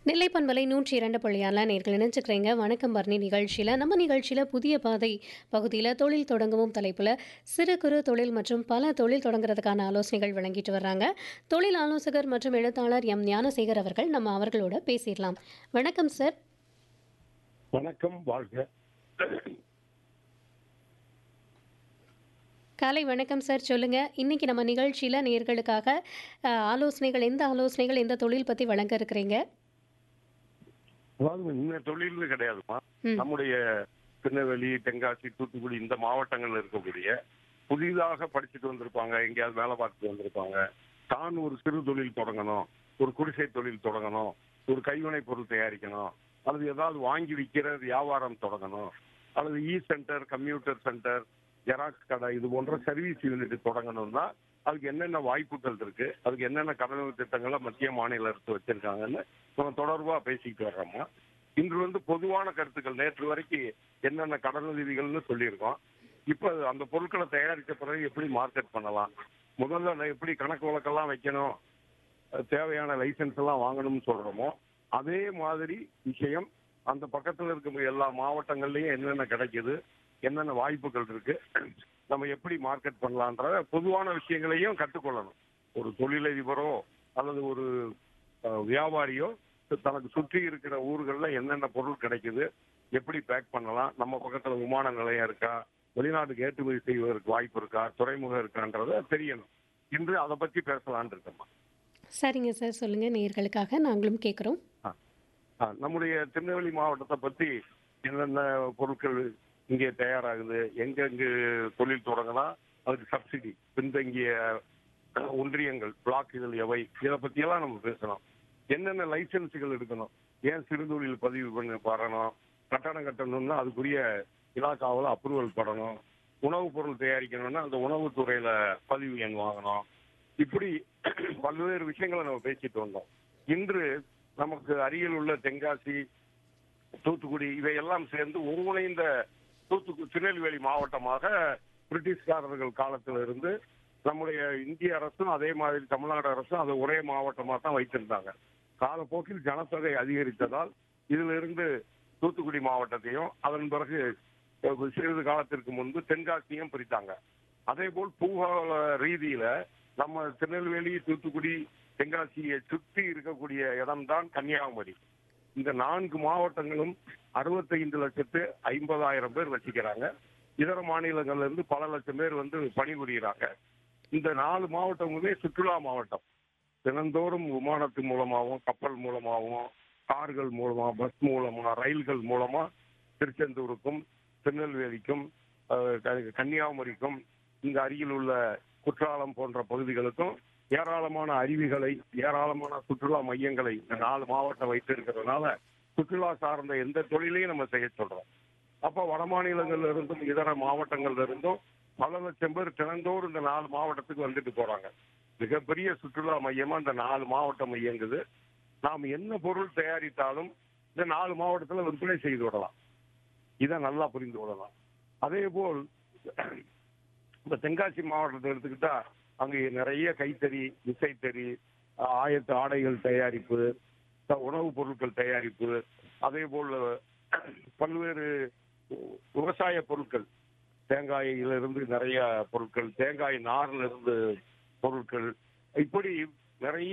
நெல்லை பண்பலை நூற்றி இரண்டு புள்ளியாரில் நேர்கள் நினைச்சுக்கிறீங்க வணக்கம் பரணி நிகழ்ச்சியில் நம்ம நிகழ்ச்சியில் புதிய பாதை பகுதியில் தொழில் தொடங்கவும் தலைப்பில் சிறு குறு தொழில் மற்றும் பல தொழில் தொடங்குறதுக்கான ஆலோசனைகள் வழங்கிட்டு வர்றாங்க தொழில் ஆலோசகர் மற்றும் எழுத்தாளர் எம் ஞானசேகர் அவர்கள் நம்ம அவர்களோட பேசிடலாம் வணக்கம் சார் வணக்கம் வாழ்க காலை வணக்கம் சார் சொல்லுங்க இன்னைக்கு நம்ம நிகழ்ச்சியில் நேர்களுக்காக அஹ், ஆலோசனைகள் எந்த ஆலோசனைகள் எந்த தொழில் பற்றி வழங்க இருக்கிறீங்க அதாவது இந்த தொழில்னு கிடையாதுமா ம். நம்முடைய திருநெல்வேலி தென்காசி தூத்துக்குடி இந்த மாவட்டங்கள்ல இருக்கக்கூடிய புதிதாக படிச்சுட்டு வந்திருப்பாங்க எங்கேயாவது வேலை பார்த்துட்டு வந்திருப்பாங்க தான் ஒரு சிறு தொழில் தொடங்கணும் ஒரு குடிசை தொழில் தொடங்கணும் ஒரு கைவினை பொருள் தயாரிக்கணும் அல்லது ஏதாவது வாங்கி விற்கிற வியாபாரம் தொடங்கணும் அல்லது e centre computer centre Xerox கடை இது போன்ற சர்வீஸ் யூனிட் தொடங்கணும்னா அதுக்கு என்னென்ன வாய்ப்புகள் இருக்கு அதுக்கு என்னென்ன கடனுதவி திட்டங்களை மத்திய மாநில அரசு வச்சிருக்காங்கன்னு நம்ம தொடர்பா பேசிக்கிட்டு வர்றோமா இன்று வந்து பொதுவான கருத்துக்கள் நேற்று வரைக்கும் என்னென்ன கடனுதவிகள்னு சொல்லியிருக்கோம் இப்போ அந்த பொருட்களை தயாரித்த பிறகு எப்படி மார்க்கெட் பண்ணலாம் முதல்ல நான் எப்படி கணக்கு வழக்கெல்லாம் வைக்கணும் அஹ் தேவையான லைசன்ஸ் எல்லாம் வாங்கணும்னு சொல்றோமோ அதே மாதிரி விஷயம் அந்த பக்கத்துல இருக்க எல்லா மாவட்டங்கள்லயும் என்னென்ன கிடைக்குது என்னென்ன வாய்ப்புகள் இருக்கு நம்ம எப்படி மார்க்கெட் பண்ணலான்ற பொதுவான விஷயங்களையும் கற்றுக்கொள்ளணும் ஒரு தொழிலதிபரோ அல்லது ஒரு அஹ், வியாபாரியோ தனக்கு சுற்றி இருக்கிற ஊர்கள்ல என்னென்ன பொருள் கிடைக்குது எப்படி பேக் பண்ணலாம் நம்ம பக்கத்துல விமான நிலையம் இருக்கா வெளிநாட்டுக்கு ஏற்றுமதி செய்வதற்கு வாய்ப்பு இருக்கா துறைமுகம் இருக்கான்றத தெரியணும் இன்று அதை பத்தி பேசலாம்னு இருக்கோம்மா சரிங்க சார் சொல்லுங்க நேர்களுக்காக நாங்களும் கேட்குறோம் ஆ, நம்முடைய திருநெல்வேலி மாவட்டத்தை பத்தி என்னென்ன பொருட்கள் இங்கே தயாராகுது எங்கெங்கு தொழில் தொடங்கலாம் அதுக்கு சப்சிடி பின்தங்கிய அஹ், ஒன்றியங்கள் பிளாக்குகள் எவை இதை பத்தியெல்லாம் நம்ம பேசணும் என்னென்ன லைசன்ஸுகள் எடுக்கணும் ஏன் சிறுதொழில் பதிவு பண்ணி வரணும் கட்டணம் கட்டணும்னா அதுக்குரிய இலாக்காவில் அப்ரூவல் படணும் உணவுப் பொருள் தயாரிக்கணும்னா அந்த உணவுத் துறையில பதிவு எண் வாங்கணும் இப்படி பல்வேறு விஷயங்களை நம்ம பேசிட்டு வந்தோம் இன்று நமக்கு அருகில் உள்ள தென்காசி தூத்துக்குடி இவையெல்லாம் சேர்ந்து ஒருங்கிணைந்த தூத்துக்குடி திருநெல்வேலி மாவட்டமாக பிரிட்டிஷ்காரர்கள் காலத்துல இருந்து நம்முடைய இந்திய அரசும் அதே மாதிரி தமிழ்நாடு அரசும் அதை ஒரே மாவட்டமாக தான் வைத்திருந்தாங்க காலப்போக்கில் ஜனத்தொகை அதிகரித்ததால் இதிலிருந்து தூத்துக்குடி மாவட்டத்தையும் அதன் பிறகு அஹ், சிறிது காலத்திற்கு முன்பு தென்காசியும் பிரித்தாங்க அதே போல் பூகோள ரீதியில நம்ம திருநெல்வேலி தூத்துக்குடி தென்காசியை சுற்றி இருக்கக்கூடிய இடம்தான் கன்னியாகுமரி இந்த நான்கு மாவட்டங்களும் அறுபத்தைந்து லட்சத்து ஐம்பதாயிரம் பேர் வசிக்கிறாங்க இதர மாநிலங்கள்ல இருந்து பல லட்சம் பேர் வந்து பணிபுரிகிறாங்க இந்த நாலு மாவட்டங்களுமே சுற்றுலா மாவட்டம் தினந்தோறும் விமானத்து மூலமாகவும் கப்பல் மூலமாகவும் கார்கள் மூலமா பஸ் மூலமா ரயில்கள் மூலமா திருச்செந்தூருக்கும் திருநெல்வேலிக்கும் அஹ், க- கன்னியாகுமரிக்கும் இங்க அருகில் உள்ள குற்றாலம் போன்ற பகுதிகளுக்கும் ஏராளமான அருவிகளை ஏராளமான சுற்றுலா மையங்களை இந்த நாலு மாவட்டம் வைத்திருக்கிறதுனால சுற்றுலா சார்ந்த எந்த தொழிலையும் நம்ம செய்ய சொல்றோம் அப்ப வட மாநிலங்கள்ல இருந்தும் இதர மாவட்டங்கள்ல இருந்தும் பல லட்சம் பேர் தினந்தோறும் இந்த நாலு மாவட்டத்துக்கு வந்துட்டு போறாங்க மிகப்பெரிய சுற்றுலா மையமா இந்த நாலு மாவட்டம் இயங்குது நாம் என்ன பொருள் தயாரித்தாலும் இந்த நாலு மாவட்டத்துல விற்பனை செய்து விடலாம் இதை நல்லா புரிந்து கொள்ளலாம் அதே போல் இந்த தென்காசி மாவட்டத்தை எடுத்துக்கிட்டா அங்க நிறைய கைத்தறி விசைத்தறி ஆஹ் ஆயத்த ஆடைகள் தயாரிப்பு த- உணவுப் பொருட்கள் தயாரிப்பு அதே போல் பல்வேறு விவசாய பொருட்கள் தேங்காயிலிருந்து நிறைய பொருட்கள் தேங்காய் நார்ல இருந்து பொருட்கள் இப்படி நிறைய